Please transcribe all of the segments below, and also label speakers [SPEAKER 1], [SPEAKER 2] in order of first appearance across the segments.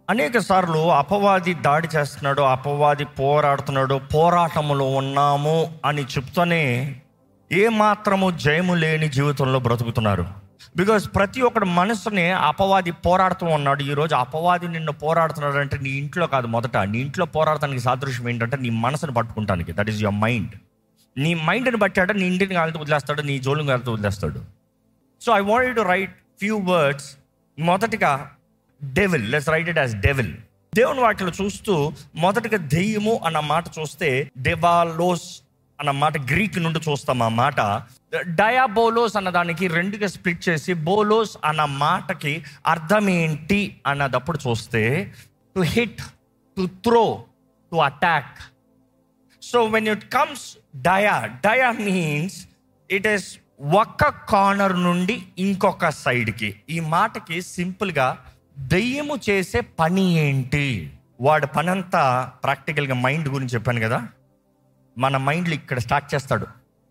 [SPEAKER 1] అనేక సార్లు అపవాది దాడి చేస్తున్నాడు అపవాది పోరాడుతున్నాడు పోరాటములో ఉన్నాము అని చెప్తూనే ఏ మాత్రము జయము లేని జీవితంలో బ్రతుకుతున్నారు బికాజ్ ప్రతి ఒక్కడి మనసుని అపవాది పోరాడుతూ ఉన్నాడు ఈరోజు అపవాది నిన్ను పోరాడుతున్నాడు అంటే నీ ఇంట్లో కాదు మొదట నీ ఇంట్లో పోరాడటానికి సాదృశ్యం ఏంటంటే నీ మనసుని పట్టుకుంటానికి దట్ ఈస్ యువర్ మైండ్ నీ మైండ్ని బట్టాడు నీ ఇంటిని కాలితో వదిలేస్తాడు నీ జోలుని కాలితో వదిలేస్తాడు so I want to write few words మొదటిగా devil let's write it as devil దేవుని వాటిలో చూస్తూ మొదటిగా దెయ్యము అన్న మాట చూస్తే డెవాలోస్ అన్న మాట గ్రీక్ నుండి చూస్తాం ఆ మాట డయాబోలోస్ అన్న దానికి రెండుగా స్ప్లిట్ చేసి బోలోస్ అన్న మాటకి అర్థం ఏంటి అన్నదప్పుడు చూస్తే to hit to throw to attack so when it comes dia dia means it is ఒక్క కార్నర్ నుండి ఇంకొక సైడ్కి ఈ మాటకి సింపుల్గా దెయ్యము చేసే పని ఏంటి వాడి పని అంతా ప్రాక్టికల్గా మైండ్ గురించి చెప్పాను కదా మన మైండ్లో ఇక్కడ స్టార్ట్ చేస్తాడు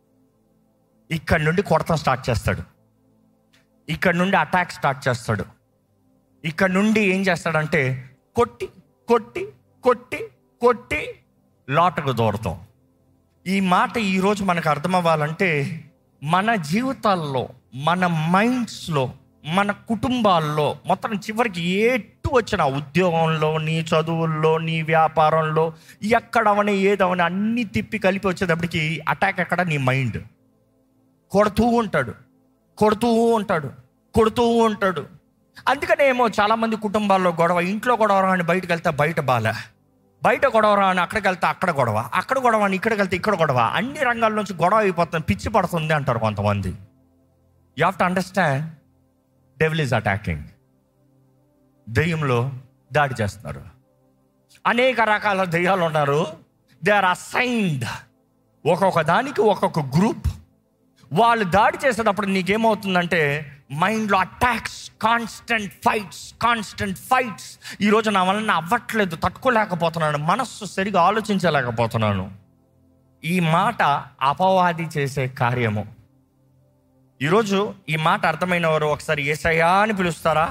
[SPEAKER 1] ఇక్కడ నుండి కొడతాం స్టార్ట్ చేస్తాడు ఇక్కడ నుండి అటాక్ స్టార్ట్ చేస్తాడు ఇక్కడ నుండి ఏం చేస్తాడంటే కొట్టి కొట్టి కొట్టి కొట్టి లోటకు దూరతాం ఈ మాట ఈరోజు మనకు అర్థం అవ్వాలంటే మన జీవితాల్లో మన మైండ్స్లో మన కుటుంబాల్లో మొత్తం చివరికి ఎటు వచ్చిన ఉద్యోగంలో నీ చదువుల్లో నీ వ్యాపారంలో ఎక్కడవని ఏదవని అన్ని తిప్పి కలిపి వచ్చేటప్పటికి అటాక్ ఎక్కడ నీ మైండ్ కొడుతూ ఉంటాడు కొడుతూ ఉంటాడు కొడుతూ ఉంటాడు అందుకనే ఏమో చాలామంది కుటుంబాల్లో గొడవ ఇంట్లో గొడవ అని బయటకు వెళ్తే బయట బాలే బయట గొడవ అని అక్కడికి వెళ్తే అక్కడ గొడవ అక్కడ గొడవ అని ఇక్కడికి వెళ్తే ఇక్కడ గొడవ అన్ని రంగాల నుంచి గొడవ అయిపోతుంది పిచ్చి పడుతుంది అంటారు కొంతమంది you have to understand devil is attacking దెయ్యంలో దాడి చేస్తున్నారు అనేక రకాల దెయ్యాలు ఉన్నారు దే ఆర్ అసైన్డ్ ఒక్కొక్క దానికి ఒక్కొక్క గ్రూప్ వాళ్ళు దాడి చేసేటప్పుడు నీకేమవుతుందంటే మైండ్లో attacks constant fights constant fights ఈరోజు నా వలన అవ్వట్లేదు తట్టుకోలేకపోతున్నాను మనస్సు సరిగా ఆలోచించలేకపోతున్నాను ఈ మాట అపవాది చేసే కార్యము ఈరోజు ఈ మాట అర్థమైన వారు ఒకసారి ఏసయ్యా అని పిలుస్తారా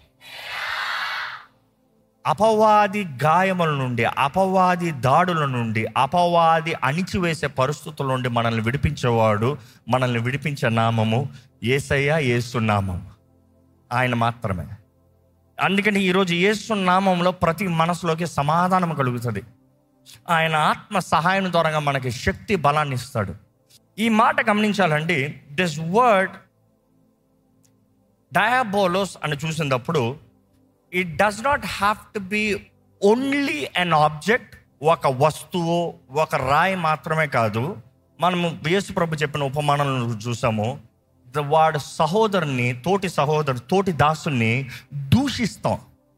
[SPEAKER 1] అపవాది గాయముల నుండి అపవాది దాడుల నుండి అపవాది అణిచివేసే పరిస్థితుల నుండి మనల్ని విడిపించేవాడు మనల్ని విడిపించే నామము ఏసయ్య ఏసు నామం ఆయన మాత్రమే అందుకని ఈరోజు ఏసు నామంలో ప్రతి మనసులోకి సమాధానం కలుగుతుంది ఆయన ఆత్మ సహాయం ద్వారా మనకి శక్తి బలాన్ని ఇస్తాడు ఈ మాట గమనించాలండి దిస్ వర్డ్ డయాబోలోస్ అని చూసినప్పుడు it does not have to be only an object ఒక వస్తువు ఒక రాయి మాత్రమే కాదు మనము యేసు ప్రభు చెప్పిన ఉపమానాలను చూసాము ద వాడు సహోదరుని తోటి సహోదరు తోటి దాసుని దూషిస్తాం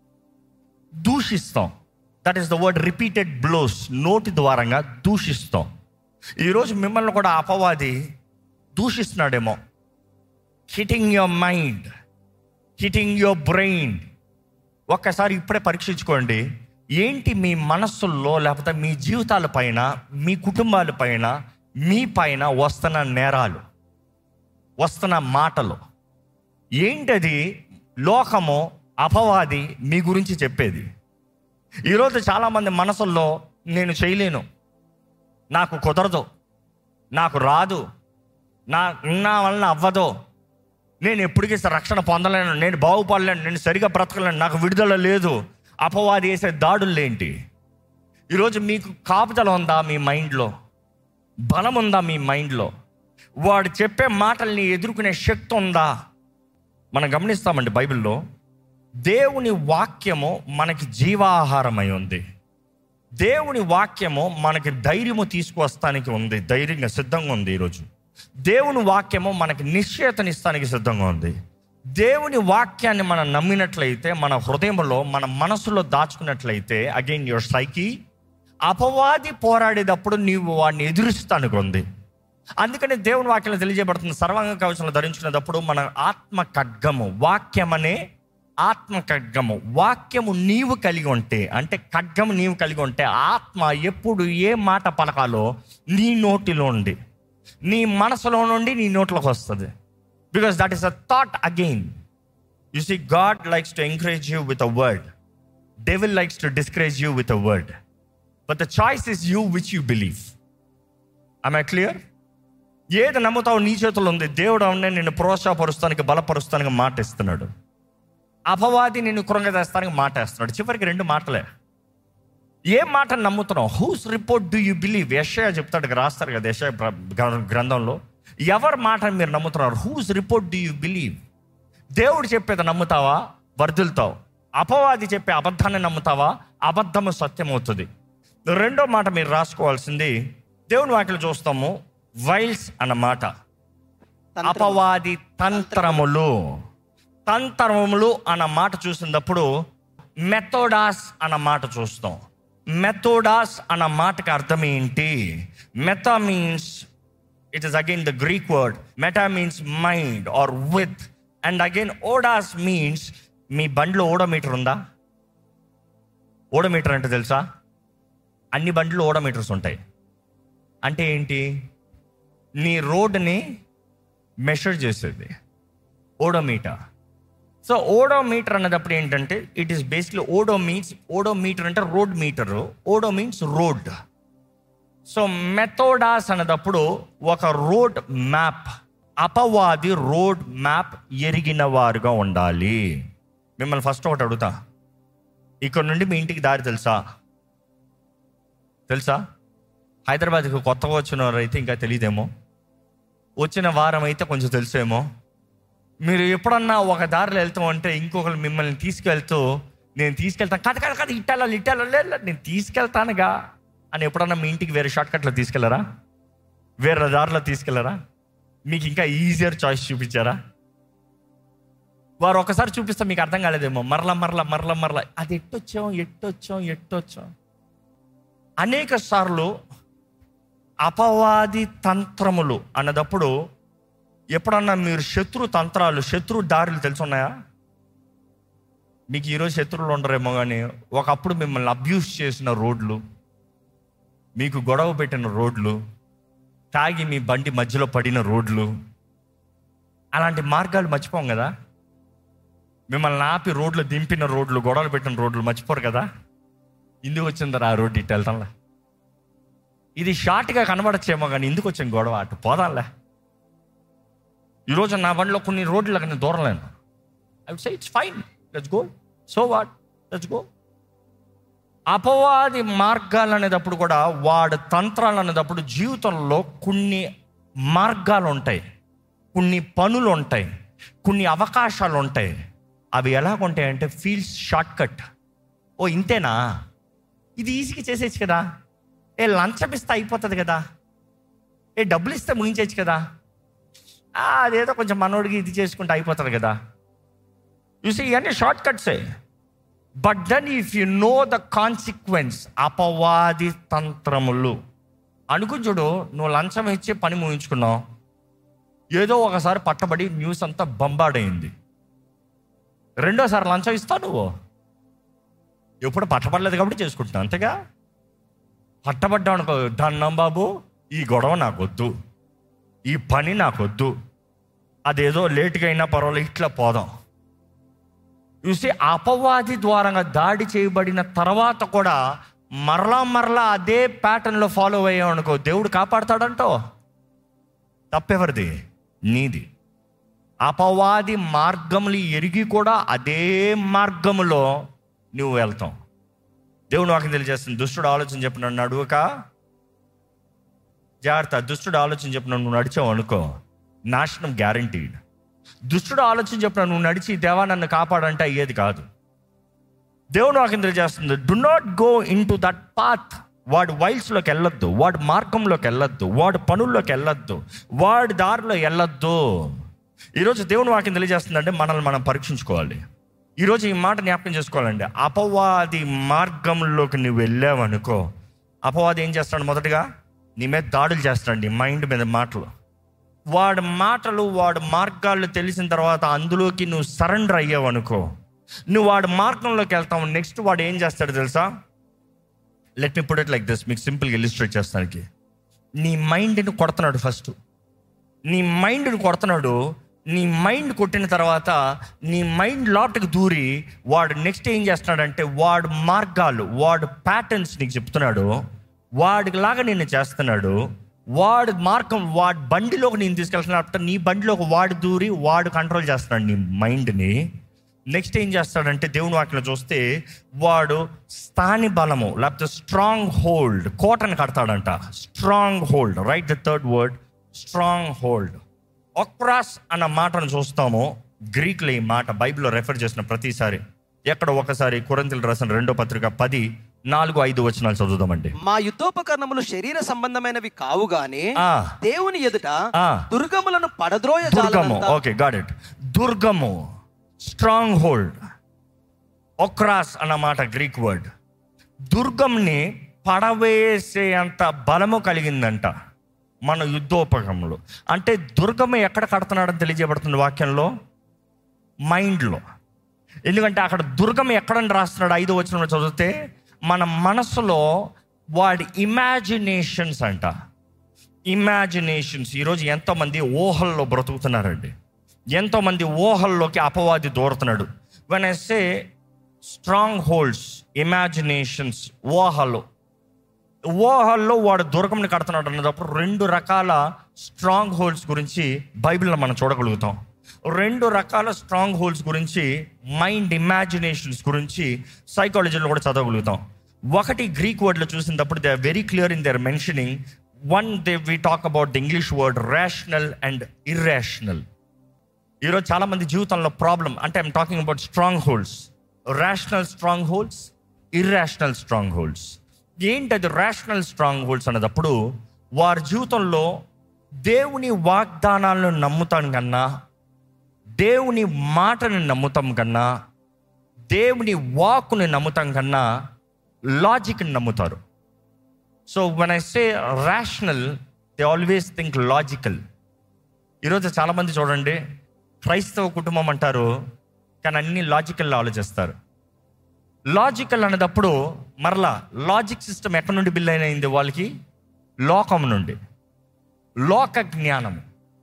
[SPEAKER 1] దూషిస్తాం that is the word repeated blows నోటి ద్వారంగా దూషిస్తాం ఈరోజు మిమ్మల్ని కూడా అపవాది దూషిస్తున్నాడేమో hitting your mind hitting your brain ఒక్కసారి ఇప్పుడే పరీక్షించుకోండి ఏంటి మీ మనస్సుల్లో లేకపోతే మీ జీవితాల పైన మీ కుటుంబాల పైన మీ పైన వస్తున్న నేరాలు వస్తున్న మాటలు ఏంటది లోకము అపవాది మీ గురించి చెప్పేది ఈరోజు చాలామంది మనసుల్లో నేను చేయలేను నాకు కుదరదు నాకు రాదు నా నా వలన అవ్వదు నేను ఎప్పటికీ రక్షణ పొందలేను నేను బాగుపడలేను నేను సరిగా బ్రతకలేను నాకు విడుదల లేదు అపవాది వేసే దాడులు ఏంటి ఈరోజు మీకు కాపుదల ఉందా మీ మైండ్లో బలం ఉందా మీ మైండ్లో వాడు చెప్పే మాటల్ని ఎదుర్కొనే శక్తి ఉందా మనం గమనిస్తామండి బైబిల్లో దేవుని వాక్యము మనకి జీవాహారమై ఉంది దేవుని వాక్యము మనకి ధైర్యము తీసుకువస్తానికి ఉంది ధైర్యంగా సిద్ధంగా ఉంది ఈరోజు దేవుని వాక్యము మనకి నిశ్చయతనిస్తానికి సిద్ధంగా ఉంది దేవుని వాక్యాన్ని మనం నమ్మినట్లయితే మన హృదయంలో మన మనసులో దాచుకున్నట్లయితే అగైన్ యువర్ సైకి అపవాది పోరాడేటప్పుడు నీవు వాడిని ఎదురుస్తానికి ఉంది అందుకని దేవుని వాక్యం తెలియజేయబడుతుంది సర్వాంగ కవచంలో ధరించుకునేటప్పుడు మన ఆత్మ ఖడ్గము వాక్యమనే ఆత్మ ఖడ్గము వాక్యము నీవు కలిగి ఉంటే అంటే ఖడ్గము నీవు కలిగి ఉంటే ఆత్మ ఎప్పుడు ఏ మాట పలకాలో నీ నోటిలో ఉండి నీ మనసులో నుండి నీ నోట్లోకి వస్తుంది because that is a thought again you see God likes to encourage you with a word devil likes to discourage you with a word but the choice is you which you believe I clear ఏది నమ్ముతావు నీ చేతుల్లో ఉంది దేవుడు అవునే నిన్ను ప్రోత్సాహపరుస్తానికి బలపరుస్తానికి మాట ఇస్తున్నాడు అపవాది నిన్ను కృంగదేస్తానికి మాట వేస్తున్నాడు చివరికి రెండు మాటలే ఏ మాట నమ్ముతున్నావు whose report do you believe యషయ చెప్తాడు ఇక్కడ రాస్తారు కదా యషయ గ్రంథంలో ఎవరి మాట మీరు నమ్ముతున్నారు whose report do you believe దేవుడు చెప్పేది నమ్ముతావా వర్ధులుతావు అపవాది చెప్పే అబద్ధాన్ని నమ్ముతావా అబద్ధము సత్యం అవుతుంది రెండో మాట మీరు రాసుకోవాల్సింది దేవుని వాటిలో చూస్తాము వైల్స్ అన్న మాట అపవాది తంత్రములు తంత్రములు అన్న మాట చూసినప్పుడు మెథోడాస్ అన్న మాట చూస్తాం మెథోడాస్ అన్న మాటకి అర్థం ఏంటి metha means it is again the Greek word meta means mind or with and again odos means మీ బండిలో ఓడోమీటర్ ఉందా ఓడోమీటర్ అంటే తెలుసా అన్ని బండ్లు ఓడోమీటర్స్ ఉంటాయి అంటే ఏంటి నీ రోడ్ని మెషర్ చేసేది ఓడోమీటర్ సో ఓడోమీటర్ అన్నదప్పుడు ఏంటంటే it is basically odo means odometer అంటే road meter odo means road so methodos అన్నదప్పుడు ఒక రోడ్ మ్యాప్ అపవాది రోడ్ మ్యాప్ ఎరిగిన వారుగా ఉండాలి మిమ్మల్ని ఫస్ట్ ఒకటి అడుగుతా ఇక్కడ నుండి మీ ఇంటికి దారి తెలుసా తెలుసా హైదరాబాద్కి కొత్తగా వచ్చిన వారు అయితే ఇంకా తెలియదేమో వచ్చిన వారం అయితే కొంచెం తెలుసేమో మీరు ఎప్పుడన్నా ఒక దారిలో వెళ్తాం అంటే ఇంకొకరు మిమ్మల్ని తీసుకెళ్తూ నేను తీసుకెళ్తాను కాదు కాదు కాదు ఇట్టాలి ఇట్టాలి లేదు నేను తీసుకెళ్తానుగా అని ఎప్పుడన్నా మీ ఇంటికి వేరే షార్ట్ కట్లో తీసుకెళ్లరా వేరే దారిలో తీసుకెళ్లరా మీకు ఇంకా ఈజియర్ చాయిస్ చూపించారా వారు ఒకసారి చూపిస్తే మీకు అర్థం కాలేదేమో మరల మరల మరల మరల అది ఎట్టొచ్చాం ఎట్టొచ్చాం ఎట్టొచ్చాం అనేక సార్లు అపవాది తంత్రములు అన్నదప్పుడు ఎప్పుడన్నా మీరు శత్రు తంత్రాలు శత్రు దారులు తెలుసున్నాయా మీకు ఈరోజు శత్రువులు ఉండరేమో కానీ ఒకప్పుడు మిమ్మల్ని అబ్యూస్ చేసిన రోడ్లు మీకు గొడవ పెట్టిన రోడ్లు తాగి మీ బండి మధ్యలో పడిన రోడ్లు అలాంటి మార్గాలు మర్చిపోం కదా మిమ్మల్ని ఆపి రోడ్లు దింపిన రోడ్లు గొడవలు పెట్టిన రోడ్లు మర్చిపోరు కదా ఇందుకు వచ్చిందరా ఆ రోడ్డు ఇటు వెళ్తాంలే ఇది షార్ట్గా కనబడచ్చేమో కానీ ఎందుకు వచ్చింది గొడవ అటు పోదాంలే ఈరోజు నా బండిలో కొన్ని రోడ్లు నేను దూరలేను I would say it's fine let's go so what let's go అపవాది మార్గాలు అనేటప్పుడు కూడా వాడు తంత్రాలు అనేటప్పుడు జీవితంలో కొన్ని మార్గాలు ఉంటాయి కొన్ని పనులు ఉంటాయి కొన్ని అవకాశాలు ఉంటాయి అవి ఎలాగుంటాయంటే ఫీల్స్ షార్ట్ కట్ ఓ ఇంతేనా ఇది ఈజీగా చేసేయచ్చు కదా ఏ లంచం ఇస్తే అయిపోతుంది కదా ఏ డబ్బులు ఇస్తే ముగించేయచ్చు కదా ఆ, అదేదో కొంచెం మనోడికి ఇది చేసుకుంటే అయిపోతుంది కదా చూసి ఇవన్నీ షార్ట్ కట్సే but then if you know the consequence అపవాది తంత్రములు అనుకుని చూడు నువ్వు లంచం ఇచ్చి పని ముగించుకున్నావు ఏదో ఒకసారి పట్టబడి న్యూస్ అంతా బంబాడైంది రెండోసారి లంచం ఇస్తావు నువ్వు ఎప్పుడు పట్టబడలేదు కాబట్టి చేసుకుంటున్నావు అంతేగా పట్టబడ్డావు అనుకో దన్నం బాబు ఈ గొడవ నాకొద్దు ఈ పని నాకొద్దు అదేదో లేట్గా అయినా పర్వాలేదు ఇట్లా పోదాం చూసి అపవాది ద్వారంగా దాడి చేయబడిన తర్వాత కూడా మరలా మరలా అదే ప్యాటర్న్లో ఫాలో అయ్యాం అనుకో దేవుడు కాపాడతాడంటో తప్పెవరిది నీది అపవాది మార్గములు ఎరిగి కూడా అదే మార్గములో నువ్వు వెళ్తావు దేవుడు నాకు తెలియజేస్తుంది దుష్టుడు ఆలోచన చెప్పిన నడువక జాగ్రత్త దుష్టుడు ఆలోచన చెప్పిన నువ్వు నడిచావు అనుకో నాశనం గ్యారంటీడ్ దుష్టుడు ఆలోచన చెప్పిన నువ్వు నడిచి దేవా నన్ను కాపాడంటే అయ్యేది కాదు దేవుడు నాకు తెలియజేస్తుంది do not go into that path వాడు వైల్స్లోకి వెళ్ళొద్దు వాడు మార్గంలోకి వెళ్ళొద్దు వాడు పనుల్లోకి వెళ్ళొద్దు వాడి దారిలో వెళ్ళొద్దు ఈరోజు దేవుని వాక్యం తెలియజేస్తుందంటే మనల్ని మనం పరీక్షించుకోవాలి ఈరోజు ఈ మాట జ్ఞాపకం చేసుకోవాలండి అపవాది మార్గంలోకి నువ్వు వెళ్ళావనుకో అపవాది ఏం చేస్తాడు మొదటగా నీ మీద దాడులు చేస్తాడు నీ మైండ్ మీద మాటలు వాడి మాటలు వాడి మార్గాలు తెలిసిన తర్వాత అందులోకి నువ్వు సరెండర్ అయ్యావు అనుకో నువ్వు వాడి మార్గంలోకి వెళ్తావు నెక్స్ట్ వాడు ఏం చేస్తాడు తెలుసా let me put it like this మీకు సింపుల్గా ఇలిస్ట్రేట్ చేస్తానికి నీ మైండ్ని కొడుతున్నాడు ఫస్ట్ నీ మైండ్ని కొడుతున్నాడు నీ మైండ్ కొట్టిన తర్వాత నీ మైండ్ లోపలికి దూరి వాడు నెక్స్ట్ ఏం చేస్తున్నాడంటే వాడు మార్గాలు వాడు ప్యాటర్న్స్ నీకు చెప్తున్నాడు వాడికి లాగా నిన్ను చేస్తున్నాడు వాడు మార్గం వాడి బండిలోకి నేను తీసుకెళ్తున్నా నీ బండిలోకి వాడు దూరి వాడు కంట్రోల్ చేస్తున్నాడు నీ మైండ్ని నెక్స్ట్ ఏం చేస్తాడంటే దేవుని వాటిలో చూస్తే వాడు స్థాని బలము లేకపోతే స్ట్రాంగ్ హోల్డ్ కోటని కడతాడంట stronghold right the third word stronghold ఒక్రాస్ అన్న మాటను చూస్తాము గ్రీక్లో ఈ మాట బైబిల్లో రెఫర్ చేసిన ప్రతిసారి ఎక్కడ ఒకసారి కురంతిలు రాసిన రెండో పత్రిక పది నాలుగు ఐదు వచనాలు చదువుదామండి
[SPEAKER 2] మా యుద్ధోపకరణములు శరీర సంబంధమైనవి కావు గాని
[SPEAKER 1] ఆ.
[SPEAKER 2] దేవుని ఎదుట
[SPEAKER 1] ఆ.
[SPEAKER 2] దుర్గములను పడద్రోయ
[SPEAKER 1] దుర్గము ఓకే గాడ్ ఇట్ దుర్గము స్ట్రాంగ్ హోల్డ్ ఒక్రాస్ అన్న మాట గ్రీక్ వర్డ్ దుర్గంని పడవేసే అంత బలము కలిగిందంట మన యుద్ధోపకములు అంటే దుర్గము ఎక్కడ కడుతున్నాడని తెలియజేయబడుతుంది వాక్యంలో మైండ్లో ఎందుకంటే అక్కడ దుర్గం ఎక్కడని రాస్తున్నాడు ఐదో వచ్చిన చదివితే మన మనసులో వాడి ఇమాజినేషన్స్ అంట ఇమాజినేషన్స్ ఈరోజు ఎంతోమంది ఊహల్లో బ్రతుకుతున్నారండి ఎంతోమంది ఊహల్లోకి అపవాది దూరుతున్నాడు when I say strongholds imaginations ఊహలు ఊహల్లో వాడు దుర్గంని కడుతున్నాడు అన్నప్పుడు రెండు రకాల స్ట్రాంగ్ హోల్డ్స్ గురించి బైబిల్లో మనం చూడగలుగుతాం రెండు రకాల స్ట్రాంగ్ హోల్డ్స్ గురించి మైండ్ ఇమాజినేషన్స్ గురించి సైకాలజీలో కూడా చదవగలుగుతాం ఒకటి గ్రీక్ వర్డ్లో చూసినప్పుడు they are very clear in their mentioning one they we talk about the English word rational and irrational ఈరోజు చాలా మంది జీవితంలో ప్రాబ్లం అంటే I'm talking about strongholds rational strongholds irrational strongholds ఏంటి అది rational strong holds అన్నదప్పుడు వారి జీవితంలో దేవుని వాగ్దానాలను నమ్ముతాం కన్నా దేవుని మాటని నమ్ముతాం కన్నా దేవుని వాక్కుని నమ్ముతాం కన్నా లాజిక్ని నమ్ముతారు so one I say rational they always think logical ఈరోజు చాలామంది చూడండి క్రైస్తవ కుటుంబం అంటారు కానీ అన్ని లాజికల్ ఆలోచిస్తారు లాజికల్ అనేటప్పుడు మరలా లాజిక్ సిస్టమ్ ఎక్కడి నుండి బిల్ అయినది వాళ్ళకి లోకం నుండి లోక జ్ఞానము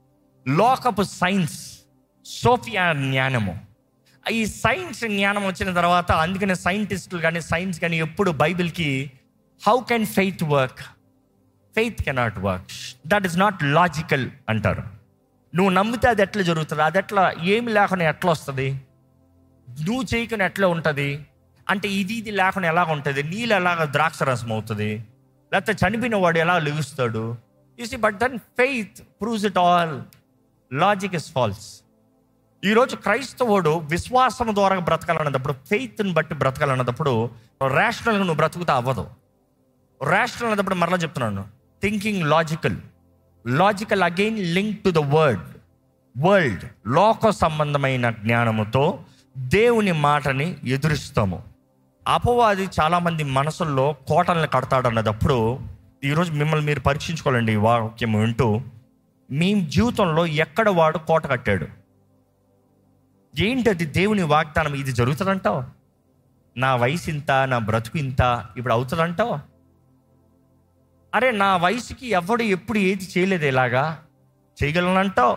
[SPEAKER 1] లోకపు సైన్స్ సోఫియా జ్ఞానము ఈ సైన్స్ జ్ఞానం వచ్చిన తర్వాత అందుకనే సైంటిస్టులు కానీ సైన్స్ కానీ ఎప్పుడు బైబిల్కి how can faith work faith cannot work that is not logical అంటారు నువ్వు నమ్మితే అది ఎట్లా జరుగుతుంది అది ఎట్లా ఏమి లేకుండా ఎట్లా వస్తుంది నువ్వు చేయకుండా ఎట్లా ఉంటుంది అంటే ఇది ఇది లేకుండా ఎలా ఉంటుంది నీళ్ళు ఎలాగ ద్రాక్ష రసం అవుతుంది లేకపోతే చనిపోయిన వాడు ఎలా లెగుస్తాడు you see but then faith proves it all logic is false ఈరోజు క్రైస్తవుడు విశ్వాసం ద్వారా బ్రతకాలన్నప్పుడు ఫెయిత్ని బట్టి బ్రతకాలన్నప్పుడు రేషనల్గా నువ్వు బ్రతుకుతా అవ్వదు రేషనల్ అన్నప్పుడు మరలా చెప్తున్నాను thinking logical logical again link to the word world లోక సంబంధమైన జ్ఞానముతో దేవుని మాటని ఎదురిస్తాము అపవాది చాలామంది మనసుల్లో కోటల్ని కడతాడన్నదప్పుడు ఈరోజు మిమ్మల్ని మీరు పరీక్షించుకోవాలండి ఈ వాక్యం వింటూ మీ జీవితంలో ఎక్కడ వాడు కోట కట్టాడు ఏంటది దేవుని వాగ్దానం ఇది జరుగుతుందంటావు నా వయసు ఇంత నా బ్రతుకు ఇంత ఇప్పుడు అవుతుందంటావు అరే నా వయసుకి ఎవడు ఎప్పుడు ఏది చేయలేదు ఇలాగా చేయగలనంటావు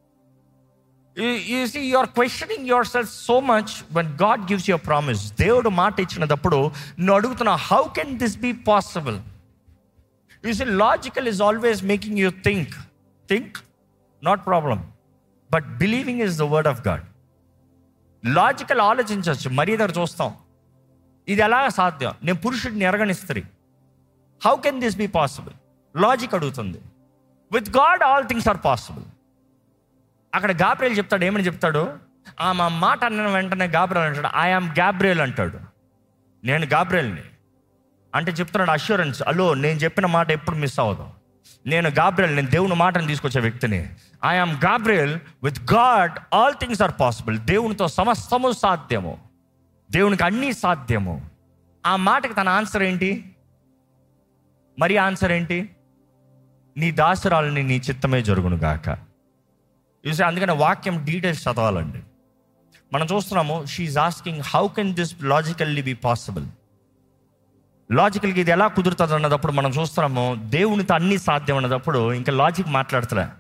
[SPEAKER 1] you see you are questioning yourself so much one God gives your promise దేవుడు మాట ఇచ్చినప్పుడు నువ్వు అడుగుతున్నా how can this be possible you see logical is always making you think think not problem but believing is the word of God logical ఆలోచించవచ్చు మరీ దగ్గర చూస్తాం ఇది ఎలా సాధ్యం నేను పురుషుడిని ఎరగని స్త్రీ how can this be possible logic అడుగుతుంది with God all things are possible అక్కడ గాబ్రియల్ చెప్తాడు ఏమని చెప్తాడు ఆ మా మాట అన్న వెంటనే గాబ్రియల్ అంటాడు ఐ ఆమ్ గాబ్రియల్ అంటాడు నేను గాబ్రియల్ని అంటే చెప్తున్నాడు అష్యూరెన్స్ అలో నేను చెప్పిన మాట ఎప్పుడు మిస్ అవ్వదు నేను గాబ్రియల్ నేను దేవుని మాటను తీసుకొచ్చే వ్యక్తిని I am Gabriel with God all things are possible దేవునితో సమస్తము సాధ్యము దేవునికి అన్నీ సాధ్యము ఆ మాటకి తన ఆన్సర్ ఏంటి మరి ఆన్సర్ ఏంటి నీ దాసురాలని నీ చిత్తమే జరుగును గాక చూసి అందుకని వాక్యం డీటెయిల్స్ చదవాలండి మనం చూస్తున్నాము she's asking how can this logically be possible లాజికల్గా ఇది ఎలా కుదురుతుంది అన్నదప్పుడు మనం చూస్తున్నాము దేవునితో అన్ని సాధ్యం అన్నదప్పుడు ఇంకా లాజిక్ మాట్లాడుతులే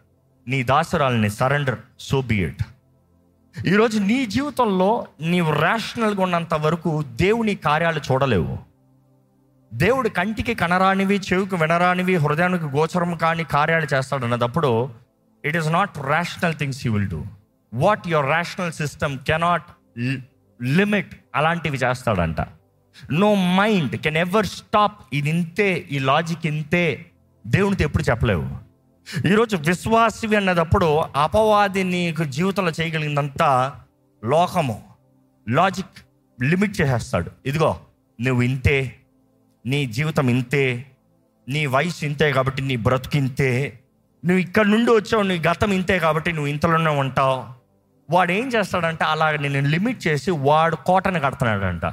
[SPEAKER 1] నీ దాసురాలని సరెండర్ సో బియట్ ఈరోజు నీ జీవితంలో నీవు రేషనల్గా ఉన్నంత వరకు దేవుని కార్యాలు చూడలేవు దేవుడు కంటికి కనరానివి చెవికి వినరానివి హృదయానికి గోచరం కాని కార్యాలు చేస్తాడు అన్నదప్పుడు it is not rational things you will do what your rational system cannot limit అలాంటివి చేస్తాడంట no mind can ever stop ఇది ఇంతే ఈ లాజిక్ ఇంతే దేవునితో ఎప్పుడు చెప్పలేవు ఈరోజు విశ్వాసివి అన్నదప్పుడు అపవాది నీకు జీవితంలో చేయగలిగిందంతా లోకము లాజిక్ లిమిట్ చేసేస్తాడు ఇదిగో నువ్వు ఇంతే నీ జీవితం ఇంతే నీ వయసు ఇంతే కాబట్టి నీ బ్రతుకు ఇంతే నువ్వు ఇక్కడ నుండి వచ్చావు నీ గతం ఇంతే కాబట్టి నువ్వు ఇంతలోనే ఉంటావు వాడు ఏం చేస్తాడంటే అలాగ నేను లిమిట్ చేసి వాడు కోటను కడుతున్నాడంట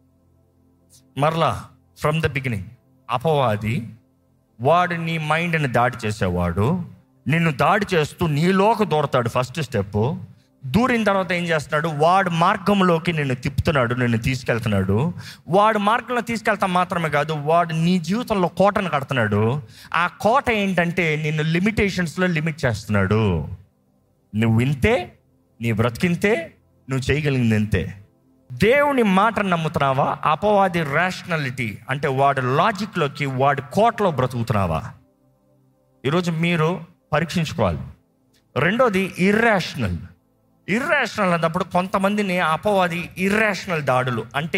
[SPEAKER 1] మరలా ఫ్రమ్ ద బిగినింగ్ అపవాది వాడు నీ మైండ్ని దాడి చేసేవాడు నిన్ను దాడి చేస్తూ నీలోకి దూరతాడు ఫస్ట్ స్టెప్ దూరిన తర్వాత ఏం చేస్తున్నాడు వాడు మార్గంలోకి నిన్ను తిప్పుతున్నాడు నిన్ను తీసుకెళ్తున్నాడు వాడు మార్గంలో తీసుకెళ్తాం మాత్రమే కాదు వాడు నీ జీవితంలో కోటను కడుతున్నాడు ఆ కోట ఏంటంటే నిన్ను లిమిటేషన్స్లో లిమిట్ చేస్తున్నాడు నువ్వు ఇంతే నీ బ్రతికింతే నువ్వు చేయగలిగింది ఇంతే దేవుని మాట నమ్ముతున్నావా అపవాది రేషనాలిటీ అంటే వాడి లాజిక్లోకి వాడి కోటలో బ్రతుకుతున్నావా ఈరోజు మీరు పరీక్షించుకోవాలి రెండోది ఇర్రేషనల్ ఇర్రేషనల్ అన్నప్పుడు కొంతమందిని అపవాది ఇర్రేషనల్ దాడులు అంటే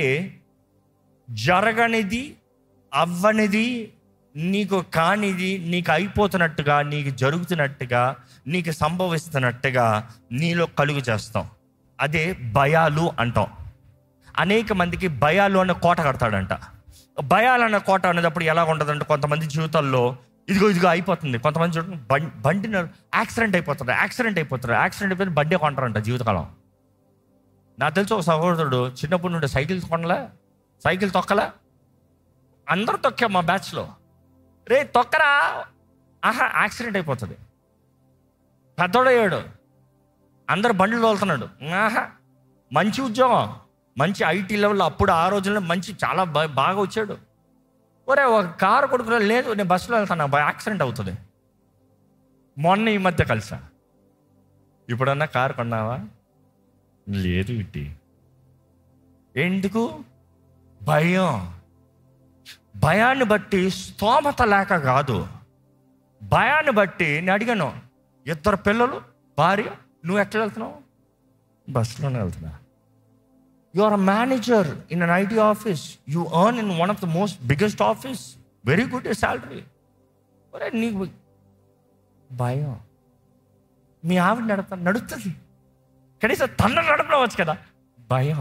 [SPEAKER 1] జరగనిది అవ్వనిది నీకు కానిది నీకు అయిపోతున్నట్టుగా నీకు జరుగుతున్నట్టుగా నీకు సంభవిస్తున్నట్టుగా నీలో కలుగు చేస్తాం అదే భయాలు అంటాం అనేక మందికి భయాలు అనే కోట కడతాడంట భయాలు అనే కోట అనేటప్పుడు ఎలా ఉంటుందంటే కొంతమంది జీవితాల్లో ఇదిగో ఇదిగో అయిపోతుంది కొంతమంది చూడండి బండి బండి యాక్సిడెంట్ అయిపోతుంది యాక్సిడెంట్ అయిపోతుంది యాక్సిడెంట్ అయిపోతే బండి కొంటారంట జీవితకాలం నాకు తెలిసి ఒక సహోదరుడు చిన్నప్పటి నుండి సైకిల్ కొనలే సైకిల్ తొక్కలే అందరూ తొక్కా మా బ్యాచ్లో రే తొక్కరా ఆహా యాక్సిడెంట్ అయిపోతుంది పెద్దోడయ్యాడు అందరు బండ్లు తోలుతున్నాడు ఆహా మంచి ఉద్యోగం మంచి ఐటీ లెవెల్లో అప్పుడు ఆ రోజుల్లో మంచి చాలా బా- బాగా వచ్చాడు ఒరే ఒక కారు కొడుకులో లేదు నేను బస్సులో వెళ్తాను బా యాక్సిడెంట్ అవుతుంది మొన్న ఈ మధ్య కలిసా ఇప్పుడన్నా కారు కొన్నావా లేదు ఇట్టి ఎందుకు భయం భయాన్ని బట్టి స్తోమత లేక కాదు భయాన్ని బట్టి నేను అడిగాను ఇద్దరు పిల్లలు భార్య నువ్వు ఎట్లా వెళ్తున్నావు బస్సులోనే వెళ్తున్నా you are manager in an IT office you earn in one of the most biggest office very good salary ఒరే నీకు భయం మీ ఆవిడ నడత నడుస్తుంది కనీసం తన నడపవచ్చు కదా భయం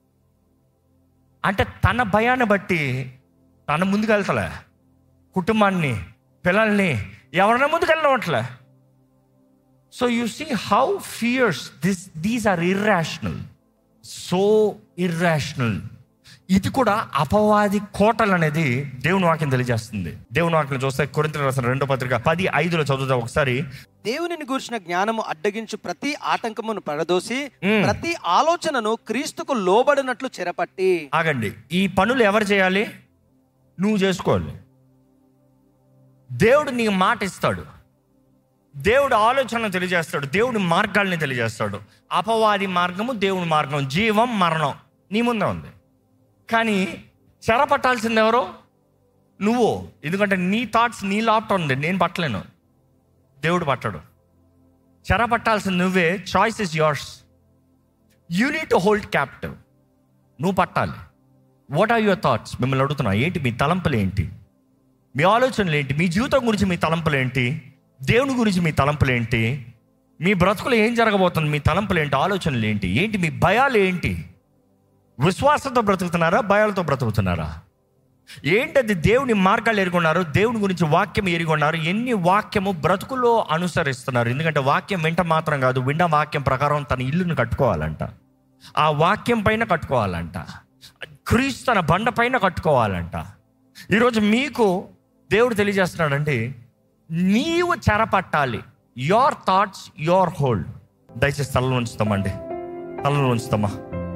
[SPEAKER 1] అంటే తన భయాన్ని బట్టి తన ముందుకు వెళ్తలే కుటుంబాన్ని పిల్లల్ని ఎవరైనా ముందుకు వెళ్ళవట్లే so you see how fears this these are irrational so irrational ఇది కూడా అపవాది కోటలు అనేది దేవుని వాక్యం తెలియజేస్తుంది దేవుని వాక్యం చూస్తే కొరింత రాసిన రెండో పత్రిక పది ఐదులో చదువుతాం ఒకసారి
[SPEAKER 2] దేవునిని గూర్చిన జ్ఞానము అడ్డగించు ప్రతి ఆటంకమును పడదోసి
[SPEAKER 1] మ్మ్.
[SPEAKER 2] ప్రతి ఆలోచనను క్రీస్తుకు లోబడినట్లు చెరపట్టి
[SPEAKER 1] ఆగండి ఈ పనులు ఎవరు చేయాలి నువ్వు చేసుకోవాలి దేవుడు నీకు మాట ఇస్తాడు దేవుడు ఆలోచన తెలియజేస్తాడు దేవుడి మార్గాల్ని తెలియజేస్తాడు అపవాది మార్గము దేవుని మార్గం జీవం మరణం నీ ముందే ఉంది కానీ చెర పట్టాల్సింది ఎవరు నువ్వు ఎందుకంటే నీ థాట్స్ నీ లాప్ట్ ఉంది నేను పట్టలేను దేవుడు పట్టడు చెర పట్టాల్సింది నువ్వే choice is yours you need to hold captive నువ్వు పట్టాలి వాట్ ఆర్ యువర్ థాట్స్ మిమ్మల్ని అడుగుతున్నా ఏంటి మీ తలంపులు ఏంటి మీ ఆలోచనలు ఏంటి మీ జీవితం గురించి మీ తలంపులు ఏంటి దేవుని గురించి మీ తలంపులు ఏంటి మీ బ్రతుకులు ఏం జరగబోతుంది మీ తలంపులు ఏంటి ఆలోచనలు ఏంటి ఏంటి మీ భయాలు ఏంటి విశ్వాసంతో బ్రతుకుతున్నారా భయాలతో బ్రతుకుతున్నారా ఏంటది దేవుని మార్గాలు ఎరుగున్నారు దేవుని గురించి వాక్యం ఎరుగున్నారు ఎన్ని వాక్యము బ్రతుకులో అనుసరిస్తున్నారు ఎందుకంటే వాక్యం వెంట మాత్రం కాదు విన్న వాక్యం ప్రకారం తన ఇల్లును కట్టుకోవాలంట ఆ వాక్యం పైన కట్టుకోవాలంట క్రీస్తు తన బండ పైన కట్టుకోవాలంట ఈరోజు మీకు దేవుడు తెలియజేస్తున్నాడండి నీవు చెరపట్టాలి యోర్ థాట్స్ యోర్ హోల్డ్ దయచేసి తలలో ఉంచుతామండి తలలో ఉంచుతామా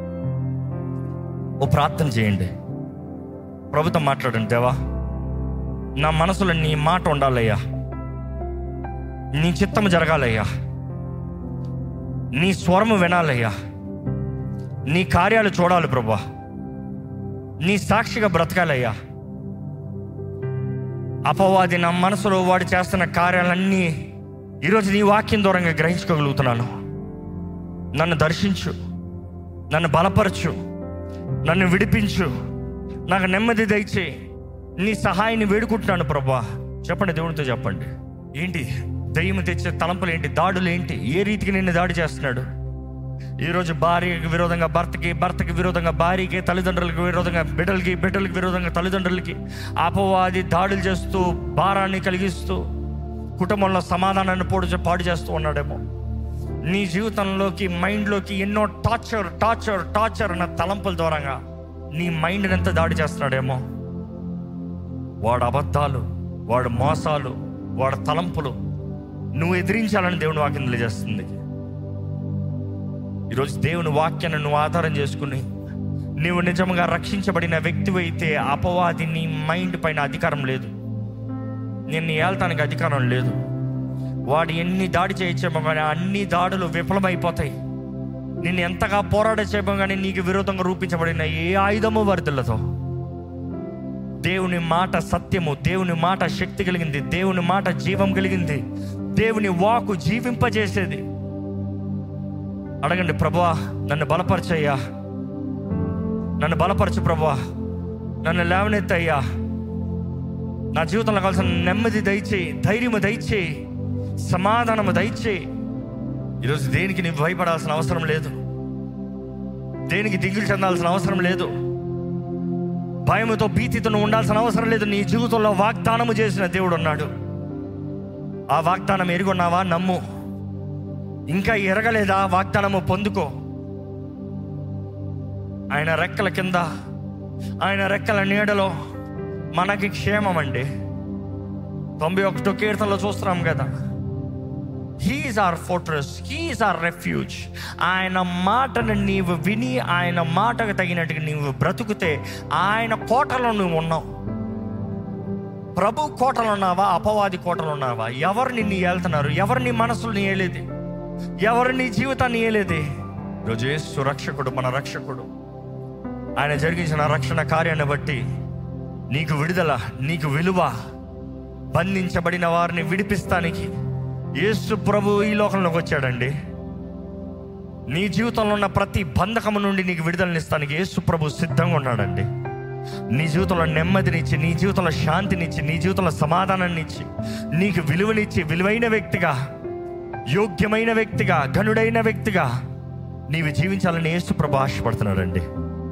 [SPEAKER 1] ఓ ప్రార్థన చేయండి ప్రభుత్వం మాట్లాడండి దేవా నా మనసులో నీ మాట ఉండాలయ్యా నీ చిత్తము జరగాలయ్యా నీ స్వరము వినాలయ్యా నీ కార్యాలు చూడాలి ప్రభా నీ సాక్షిగా బ్రతకాలయ్యా అపవాది నా మనసులో వాడు చేస్తున్న కార్యాలన్నీ ఈరోజు నీ వాక్యం దూరంగా గ్రహించుకోగలుగుతున్నాను నన్ను దర్శించు నన్ను బలపరచు నన్ను విడిపించు నాకు నెమ్మది దయచేయి నీ సహాయాన్ని వేడుకుంటున్నాను ప్రభా చెప్పండి దేవునితో చెప్పండి ఏంటి దయ్యం తెచ్చే తలంపులు ఏంటి దాడులు ఏంటి ఏ రీతికి నిన్ను దాడి చేస్తున్నాడు ఈరోజు భార్యకి విరోధంగా భర్తకి భర్తకి విరోధంగా భార్యకి తల్లిదండ్రులకు విరోధంగా బిడ్డలకి బిడ్డలకి విరోధంగా తల్లిదండ్రులకి అపవాది దాడులు చేస్తూ భారాన్ని కలిగిస్తూ కుటుంబంలో సమాధానాన్ని పోడు పాడు చేస్తూ ఉన్నాడేమో నీ జీవితంలోకి మైండ్లోకి ఎన్నో టార్చర్ టార్చర్ టార్చర్ అన్న తలంపుల ద్వారంగా నీ మైండ్ని ఎంత దాడి చేస్తున్నాడేమో వాడు అబద్ధాలు వాడు మోసాలు వాడు తలంపులు నువ్వు ఎదిరించాలని దేవుని వాక్యం తెలియజేస్తుంది ఈరోజు దేవుని వాక్యాన్ని నువ్వు ఆధారం చేసుకుని నీవు నిజంగా రక్షించబడిన వ్యక్తి అయితే అపవాది నీ మైండ్ పైన అధికారం లేదు నిన్ను ఏళ్తానికి అధికారం లేదు వాడు ఎన్ని దాడి చేయొచ్చేమో కానీ అన్ని దాడులు విఫలమైపోతాయి నిన్ను ఎంతగా పోరాట చేయమో కానీ నీకు విరోధంగా రూపించబడిన ఏ ఆయుధము వరదలతో దేవుని మాట సత్యము దేవుని మాట శక్తి కలిగింది దేవుని మాట జీవం కలిగింది దేవుని వాకు జీవింపజేసేది అడగండి ప్రభువా నన్ను బలపరచయ్యా నన్ను బలపరచు ప్రభువా నన్ను లేవనెత్తయ్యా నా జీవితంలో కావాల్సిన నెమ్మది దయచేయి ధైర్యము దయచేయి సమాధానము దయచేయి ఈరోజు దేనికి నీవు భయపడాల్సిన అవసరం లేదు దేనికి దిగులు చెందాల్సిన అవసరం లేదు భయముతో భీతితో నువ్వు ఉండాల్సిన అవసరం లేదు నీ జీవితంలో వాగ్దానము చేసిన దేవుడు ఉన్నాడు ఆ వాగ్దానం ఎరుగున్నావా నమ్ము ఇంకా ఎరగలేదా వాగ్దానము పొందుకో ఆయన రెక్కల కింద ఆయన రెక్కల నీడలో మనకి క్షేమం అండి తొంభై ఒకటో కీర్తనలో చూస్తున్నాం కదా he's our fortress he's our refuge ఆయన మాటను నీవు విని ఆయన మాటకు తగినట్టుగా నీవు బ్రతుకుతే ఆయన కోటలో నువ్వు ఉన్నావు ప్రభు కోటలో ఉన్నావా అపవాది కోటలో ఉన్నావా ఎవరు నిన్ను ఏళ్తున్నారు ఎవరు నీ మనసుని ఏలేది ఎవరు నీ జీవితాన్ని ఏలేది ఈరోజు యేసు రక్షకుడు మన రక్షకుడు ఆయన జరిగించిన రక్షణ కార్యాన్ని బట్టి నీకు విడుదల నీకు విలువ బంధించబడిన వారిని విడిపిస్తానికి యేసు ప్రభు ఈ లోకంలోకి వచ్చాడండి నీ జీవితంలో ఉన్న ప్రతి బంధకము నుండి నీకు విడుదలనిస్తానికి యేసు ప్రభు సిద్ధంగా ఉన్నాడండి నీ జీవితంలో నెమ్మదినిచ్చి నీ జీవితంలో శాంతినిచ్చి నీ జీవితంలో సమాధానాన్ని ఇచ్చి నీకు విలువనిచ్చి విలువైన వ్యక్తిగా యోగ్యమైన వ్యక్తిగా ఘనుడైన వ్యక్తిగా నీవు జీవించాలని యేసు ప్రభు ఆశపడుతున్నాడండి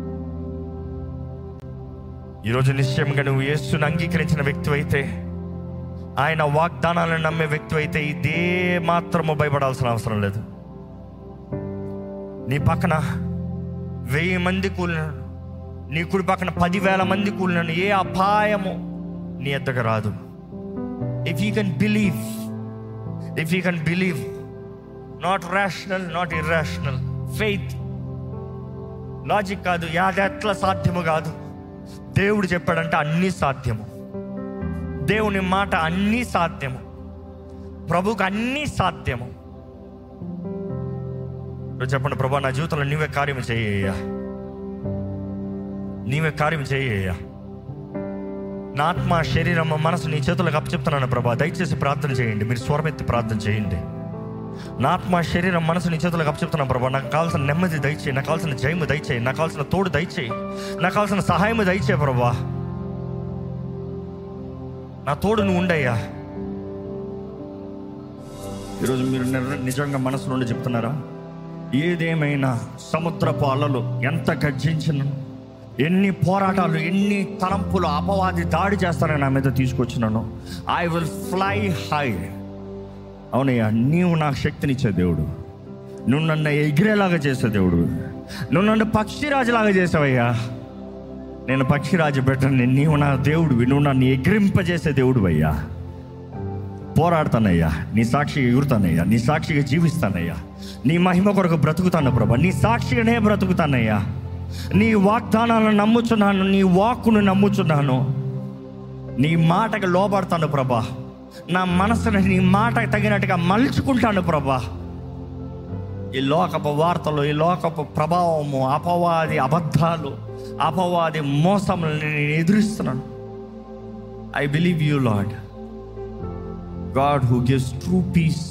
[SPEAKER 1] ఈరోజు నిశ్చయంగా నువ్వు యేసుని అంగీకరించిన వ్యక్తి అయితే ఆయన వాగ్దానాలను నమ్మే వ్యక్తి అయితే ఇదే మాత్రము భయపడాల్సిన అవసరం లేదు నీ పక్కన వెయ్యి మంది కూలినాడు నీ కుడి పక్కన పదివేల మంది కూలినాడు ఏ అపాయము నీ ఎద్దకు రాదు if you can believe if you can believe not rational not irrational faith logic కాదు యాది ఎట్లా సాధ్యము కాదు దేవుడు చెప్పాడంటే అన్నీ సాధ్యము దేవుని మాట అన్నీ సాధ్యము ప్రభుకు అన్నీ సాధ్యము ఇప్పుడు చెప్పండి ప్రభా నా జీవితంలో నీవే కార్యం చేయ్యా నీవే కార్యం చేయ్యా నా ఆత్మ శరీరం మనసు నీ చేతులకు అప్పచెప్తున్నాను ప్రభా దయచేసి ప్రార్థన చేయండి మీరు స్వరమెత్తి ప్రార్థన చేయండి నా ఆత్మ శరీరం మనసు నీ చేతులకు అప్పచెప్తున్నాను ప్రభా నాకు కావాల్సిన నెమ్మది దయచేయి నాకు కావాల్సిన జయము దయచేయి నాకు కావాల్సిన తోడు దయచేయి నాకు కావాల్సిన సహాయము దయచేయి ప్రభా నా తోడు నువ్వు ఉండయ్యా ఈరోజు మీరు నిర్- నిజంగా మనసు నుండి చెప్తున్నారా ఏదేమైనా సముద్రపు అలలు ఎంత గర్జించిన ఎన్ని పోరాటాలు ఎన్ని తలంపులు అపవాది దాడి చేస్తారని నా మీద తీసుకొచ్చినాను ఐ విల్ ఫ్లై హై అవునయ్యా నీవు నాకు శక్తినిచ్చే దేవుడు నువ్వు నన్ను ఎగిరేలాగా చేసే దేవుడు నువ్వు నన్ను పక్షిరాజులాగా చేసావయ్యా నేను పక్షిరాజు పెట్టని నీవు నా దేవుడివి నువ్వు నన్ను ఎగిరింపజేసే దేవుడు అయ్యా పోరాడతానయ్యా నీ సాక్షిగా ఎగురుతానయ్యా నీ సాక్షిగా జీవిస్తానయ్యా నీ మహిమ కొరకు బ్రతుకుతాను ప్రభా నీ సాక్షిగానే బ్రతుకుతానయ్యా నీ వాగ్దానాలను నమ్ముచున్నాను నీ వాక్కును నమ్ముచున్నాను నీ మాటకు లోబడతాను ప్రభా నా మనసుని నీ మాట తగినట్టుగా మలుచుకుంటాను ప్రభా ఈ లోకపు వార్తలు ఈ లోకపు ప్రభావము అపవాది అబద్ధాలు అపవాది మోసములను నేను ఎదురిస్తున్నాను I believe you lord God who gives true peace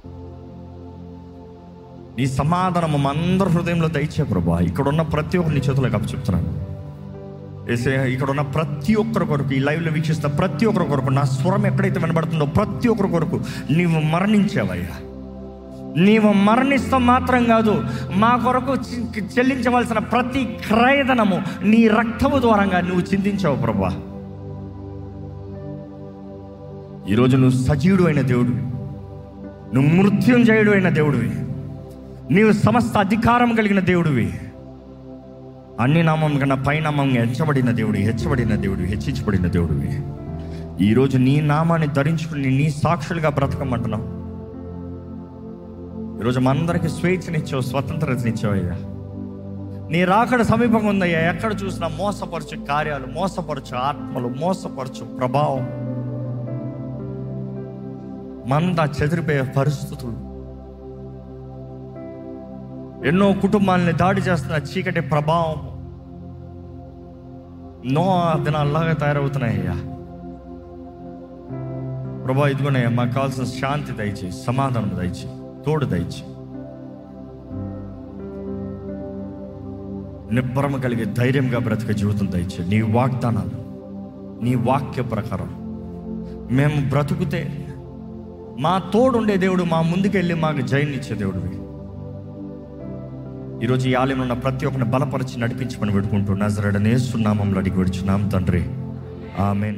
[SPEAKER 1] నీ సమాధానం మా అందరి హృదయంలో దయచే ప్రభా ఇక్కడ ఉన్న ప్రతి ఒక్కరు నీ చేతులకు అప్పు చెప్తున్నాను ఏసే ఇక్కడ ఉన్న ప్రతి ఒక్కరి కొరకు ఈ లైవ్లో వీక్షిస్తున్న ప్రతి ఒక్కరి కొరకు నా స్వరం ఎక్కడైతే వినబడుతుందో ప్రతి ఒక్కరి కొరకు నీవు మరణించావయ్యా నీవు మరణిస్తాం మాత్రం కాదు మా కొరకు చి- చెల్లించవలసిన ప్రతి క్రయధనము నీ రక్తము ద్వారంగా నువ్వు చిందించావు ప్రభా ఈరోజు నువ్వు సజీవుడు అయిన దేవుడివి నువ్వు మృత్యుంజయుడు అయిన దేవుడివి నీవు సమస్త అధికారం కలిగిన దేవుడివి అన్ని నామం కన్నా పైనామం హెచ్చబడిన దేవుడు హెచ్చబడిన దేవుడు హెచ్చించబడిన దేవుడివి ఈరోజు నీ నామాన్ని ధరించుకుని నీ సాక్షులుగా బ్రతకమంటున్నావు ఈరోజు మనందరికీ స్వేచ్ఛనిచ్చావు స్వతంత్రతనిచ్చావు అయ్యా నీ రాకడ సమీపంగా ఉందయ్యా ఎక్కడ చూసినా మోసపరచు కార్యాలు మోసపరచు ఆత్మలు మోసపరచు ప్రభావం మంద చెదిరిపోయే పరిస్థితులు ఎన్నో కుటుంబాలని దాడి చేస్తున్న చీకటి ప్రభావం నో దినాల్లాగా తయారవుతున్నాయ్యా ప్రభా ఇదిగోనయ్యా మాకు కావాల్సిన శాంతి దయచేయి సమాధానం దయచేయి తోడు దయచేయి నిబ్బరం కలిగే ధైర్యంగా బ్రతికే జీవితం దయచేయి నీ వాగ్దానాలు నీ వాక్య ప్రకారం మేము బ్రతుకుతే మా తోడుండే దేవుడు మా ముందుకెళ్ళి మాకు జయనిచ్చే దేవుడివి ఈరోజు ఈ ఆలయంలో ఉన్న ప్రతి ఒక్కరిని బలపరిచి నడిపించమని పెట్టుకుంటూ నజరడనేస్తున్నామంలో అడిగి విడుచున్నాం తండ్రి ఆమె